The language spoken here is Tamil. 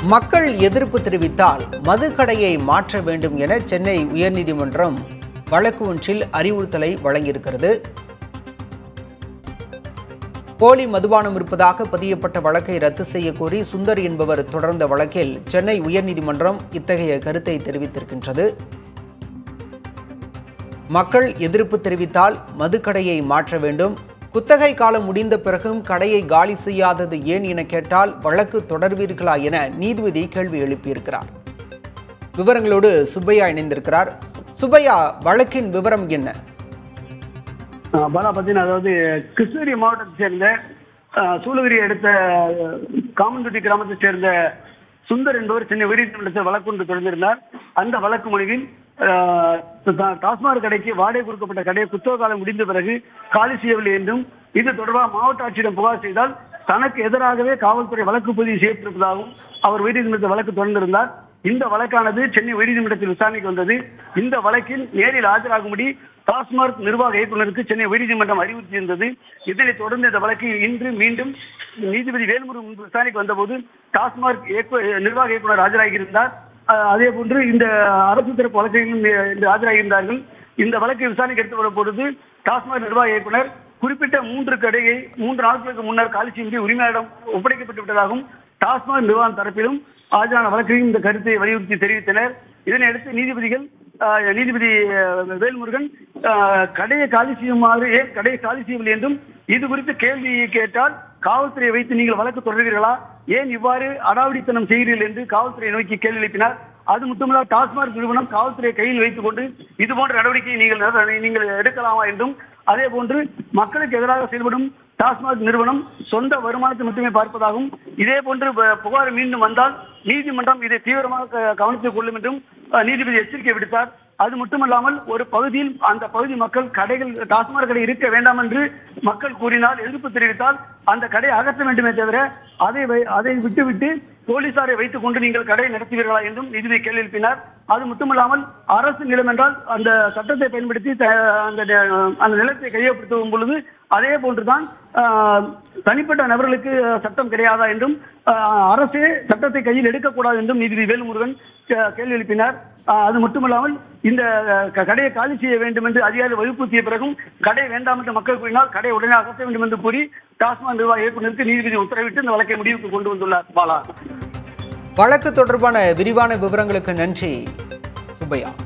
மக்கள் எதிர்ப்பு தெரிவித்தால் மதுக்கடையை மாற்ற வேண்டும் என சென்னை உயர்நீதிமன்றம் வழக்கு ஒன்றில் அறிவுறுத்தலை வழங்கியிருக்கிறது போலி மதுபானம் இருப்பதாக பதியப்பட்ட வழக்கை ரத்து செய்ய கோரி சுந்தர் என்பவர் தொடர்ந்த வழக்கில் சென்னை உயர்நீதிமன்றம் இத்தகைய கருத்தை தெரிவித்திருக்கின்றது மக்கள் எதிர்ப்பு தெரிவித்தால் மதுக்கடையை மாற்ற வேண்டும் குத்தகை காலம் முடிந்த பிறகும் கடையை காலி செய்யாதது ஏன் என கேட்டால் வழக்கு தொடர்வீர்களா என நீதிபதி கேள்வி எழுப்பியிருக்கிறார் விவரங்களோடு சுப்பையா இணைந்திருக்கிறார் சுப்பையா வழக்கின் விவரம் என்ன ஆஹ் பாலா பார்த்தீங்கன்னா அதாவது கிருஷ்ணகிரி மாவட்டத்தை சேர்ந்த ஆஹ் சூளகிரி அடுத்த காமன்துட்டி கிராமத்தை சேர்ந்த சுந்தர் என்பவர் சென்னை உயர்நீதிமன்றத்தில் வழக்கு ஒன்று தொடர்ந்திருந்தார் அந்த வழக்கு முடிவில் ஆஹ் தா- டாஸ்மாக் கடைக்கு வாடகை கொடுக்கப்பட்ட கடையை குத்தக காலம் முடிந்த பிறகு காலி செய்யவில்லை என்றும் இது தொடர்பாக மாவட்ட ஆட்சியிடம் புகார் செய்தால் தனக்கு எதிராகவே காவல்துறை வழக்கு பதிவு செய்யப்பட்டிருப்பதாகவும் அவர் உயர்நீதிமன்றத்தில் வழக்கு தொடர்ந்திருந்தார் இந்த வழக்கானது சென்னை உயர்நீதிமன்றத்தில் விசாரணைக்கு வந்தது இந்த வழக்கில் நேரில் ஆஜராகும்படி டாஸ்மாக் நிர்வாக இயக்குநருக்கு சென்னை உயர்நீதிமன்றம் அறிவுறுத்தியிருந்தது இதனைத் தொடர்ந்து இந்த வழக்கு இன்று மீண்டும் நீதிபதி வேல்முருகன் முன்பு விசாரணைக்கு வந்தபோது டாஸ்மாக் இயக்கு- நிர்வாக இயக்குநர் ஆஜராகியிருந்தார் அஹ் அதே போன்று இந்த அரசு தரப்பு வழக்கையும் இன்று ஆஜராகியிருந்தார்கள் இந்த வழக்கை விசாரணைக்கு எடுத்து வரும் பொழுது டாஸ்மாக் நிர்வாக இயக்குனர் குறிப்பிட்ட மூன்று கடையை மூன்று நாட்களுக்கு முன்னர் காலி செய்ய உரிமையாளரிடம் ஒப்படைக்கப்பட்டு விட்டதாகவும் டாஸ்மாக் நிர்வாகம் தரப்பிலும் ஆஜரான வழக்கையும் இந்த கருத்தை வலியுறுத்தி தெரிவித்தனர் இதனையடுத்து நீதிபதிகள் ஆஹ், நீதிபதி ஆஹ், வேல்முருகன் ஆஹ், கடையை காலி செய்யுமாறு ஏன் கடையை காலி செய்யவில்லை என்றும் இது குறித்து கேள்வி கேட்டால் காவல்துறையை வைத்து நீங்கள் வழக்கு தொடர்கிறீர்களா ஏன் இவ்வாறு அடாவடித்தனம் செய்கிறீர்கள் என்று காவல்துறையை நோக்கி கேள்வி எழுப்பினார் அது மட்டுமல்ல டாஸ்மாக் நிறுவனம் காவல்துறையை கையில் வைத்துக் கொண்டு இது போன்ற நடவடிக்கையை நீங்கள் நட- நீங்கள் எடுக்கலாமா என்றும் அதே போன்று மக்களுக்கு எதிராக செயல்படும் டாஸ்மாக் நிறுவனம் சொந்த வருமானத்தை மட்டுமே பார்ப்பதாகவும் இதே போன்று ப- புகார் மீண்டும் வந்தால் நீதிமன்றம் இதை தீவிரமாக க- கவனத்தில் கொள்ளும் என்றும் அஹ், நீதிபதி எச்சரிக்கை விடுத்தார் அது மட்டுமல்லாமல் ஒரு பகுதியில் அந்த பகுதி மக்கள் கடைகள் டாஸ்மாக் கடை இருக்க வேண்டாம் என்று மக்கள் கூறினால் எதிர்ப்பு தெரிவித்தால் அந்த கடையை அகற்ற வேண்டுமே தவிர அதை வை- அதை விட்டுவிட்டு போலீசாரை வைத்துக் கொண்டு நீங்கள் கடை நடத்துவீர்களா என்றும் நீதிபதி கேள்வி எழுப்பினார் அது மட்டுமல்லாமல் அரசு நிலம் என்றால் அந்த சட்டத்தை பயன்படுத்தி த- அந்த ந- அந்த நிலத்தை கையப்படுத்தும் பொழுது அதே போன்றுதான் ஆஹ், தனிப்பட்ட நபர்களுக்கு சட்டம் கிடையாதா என்றும் ஆஹ், அரசே சட்டத்தை கையில் எடுக்கக்கூடாது என்றும் நீதிபதி வேல்முருகன் கே- கேள்வி எழுப்பினார் ஆஹ், அது மட்டுமல்லாமல் இந்த க- கடையை காலி செய்ய வேண்டும் என்று அதிகாரி வகுப்புத்திய பிறகும் கடை வேண்டாம் என்று மக்கள் கூறினால் கடை உடனே அகற்ற வேண்டும் என்று கூறி டாஸ்மாக் நிர்வாக இயக்குநருக்கு நீதிபதி உத்தரவிட்டு இந்த வழக்கை முடிவுக்கு கொண்டு வந்துள்ளார் பாலா வழக்கு தொடர்பான விரிவான விவரங்களுக்கு நன்றி சுப்பையா